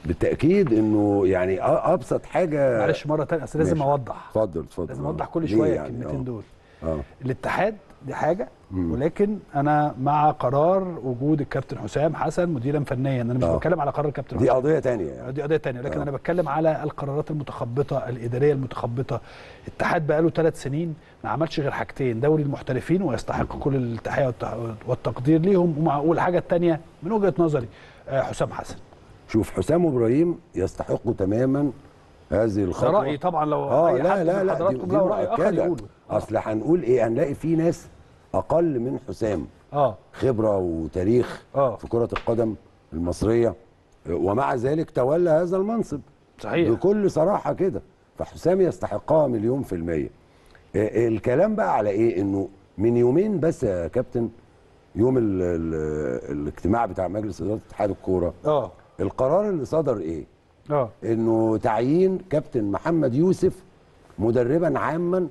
بالتاكيد انه يعني أ- ابسط حاجه معلش مره ثانيه اصل لازم ماشي. اوضح اتفضل اتفضل لازم آه. اوضح كل ليه شويه يعني؟ الكلمتين آه. دول اه الاتحاد دي حاجه ولكن انا مع قرار وجود الكابتن حسام حسن مديرا فنيا انا مش آه. بتكلم على قرار الكابتن دي حسام قضيه تانية يعني دي قضيه تانية لكن آه. انا بتكلم على القرارات المتخبطه الاداريه المتخبطه الاتحاد بقاله ثلاث سنين ما عملش غير حاجتين دوري المحترفين ويستحق كل التحيه والت- والتقدير ليهم ومع- والحاجه الثانيه من وجهه نظري آه، حسام حسن شوف حسام وابراهيم يستحقوا تماما هذه ده الخطوه رايي طبعا لو اه اي لا حد لا من لا دي, حضراتكم دي له راي اخر مؤكدة. يقوله اصل هنقول ايه هنلاقي في ناس اقل من حسام اه خبره وتاريخ آه. في كره القدم المصريه ومع ذلك تولى هذا المنصب صحيح بكل صراحه كده فحسام يستحقها مليون في الميه آه، الكلام بقى على ايه انه من يومين بس يا كابتن يوم ال ال الاجتماع بتاع مجلس اداره اتحاد الكوره اه القرار اللي صدر ايه اه انه تعيين كابتن محمد يوسف مدربا عاما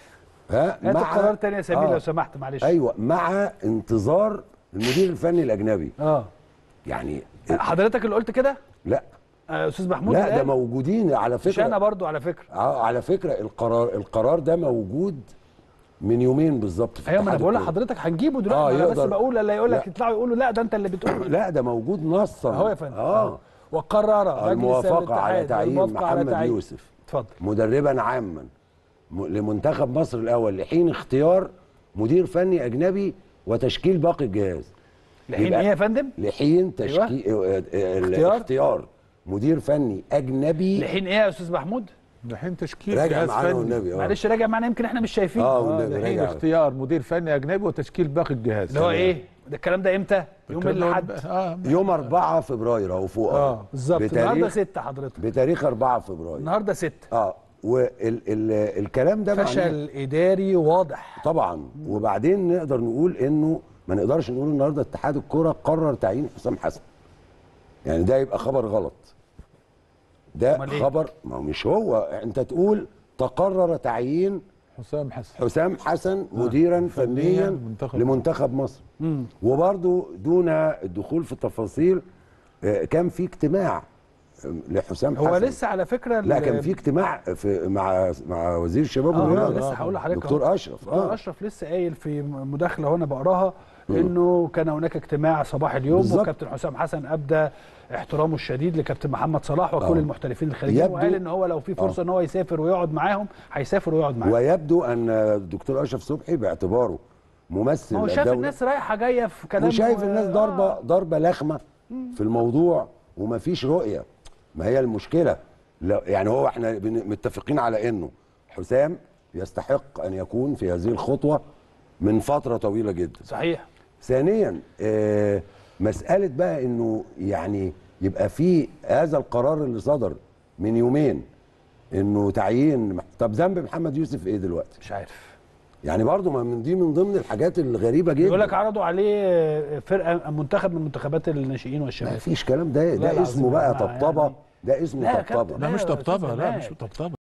ها هات القرار تاني يا سمير آه. لو سمحت معلش ايوه مع انتظار المدير الفني الاجنبي اه يعني حضرتك اللي قلت كده لا آه، استاذ محمود لا ده قال؟ موجودين على مش انا فكره برضو على فكره آه، على فكره القرار القرار ده موجود من يومين بالظبط في ايوه ما انا اتحاد بقول الكورة. لحضرتك هنجيبه دلوقتي آه، آه انا بس يقدر. بقول اللي يقول لك لا. يطلعوا يقولوا لا ده انت اللي بتقول لا ده موجود نصا اهو يا فندم اه وقرر مجلس الموافقه على الاتحاد تعيين الموافقة على محمد تعيين- يوسف اتفضل مدربا عاما م- لمنتخب مصر الاول لحين اختيار مدير فني اجنبي وتشكيل باقي الجهاز لحين يبقى ايه يا فندم لحين تشكيل أيوة. اختيار؟ اختيار مدير فني اجنبي لحين ايه يا استاذ محمود لحين تشكيل راجع جهاز معانا فني. والنبي اه معلش راجع معانا يمكن احنا مش شايفين اه آه، والنبي لحين راجع اختيار مدير فني اجنبي وتشكيل باقي الجهاز اللي هو ايه ده الكلام ده امتى يوم الكلام ده الاحد اه يوم 4 فبراير اهو فوق أهو. اه بالظبط النهارده بتاريخ 6 حضرتك بتاريخ 4 فبراير النهارده 6 اه والكلام ده معناه فشل اداري واضح طبعا وبعدين نقدر نقول انه ما نقدرش نقول النهارده اتحاد الكره قرر تعيين حسام حسن يعني ده يبقى خبر غلط ده أمال إيه؟ خبر ما هو مش هو انت تقول تقرر تعيين حسام حسن حسام حسن مديرا فنياً فنيا منتخب لمنتخب مصر وبرضو دون الدخول في التفاصيل آه، كان في اجتماع آه، لحسام حسن هو لسه على فكره لا ال- كان في اجتماع في مع مع وزير الشباب اه والرياضه لسه هقول لحضرتك أهو. دكتور اشرف دكتور اه اشرف لسه قايل في مداخله وانا بقراها انه كان هناك اجتماع صباح اليوم بالظبط. وكابتن حسام حسن ابدى احترامه الشديد لكابتن محمد صلاح وكل آه. المحترفين الخارجيين يبدو- وقال ان هو لو في فرصه ان هو يسافر ويقعد معاهم هيسافر ويقعد معاهم ويبدو ان الدكتور اشرف صبحي باعتباره ممثل ما هو شاف الدولة الناس رايحه جايه في كلام وشايف الناس ضربه آه. ضربه لخمه في الموضوع ومفيش رؤيه ما هي المشكله لا يعني هو احنا بن- متفقين على انه حسام يستحق ان يكون في هذه الخطوه من فتره طويله جدا صحيح ثانيا آه مساله بقى انه يعني يبقى في هذا القرار اللي صدر من يومين انه تعيين طب ذنب محمد يوسف ايه دلوقتي مش عارف يعني برضو ما من دي من ضمن الحاجات الغريبه جدا يقول لك عرضوا عليه فرقه منتخب من منتخبات الناشئين ما والشباب فيش كلام ده لا ده العظيم اسمه يا بقى جماعة طبطبه يعني. ده اسمه لا يا طبطبه كابتن، لا مش يا أستاذ طبطبه لا عماد. مش طبطبه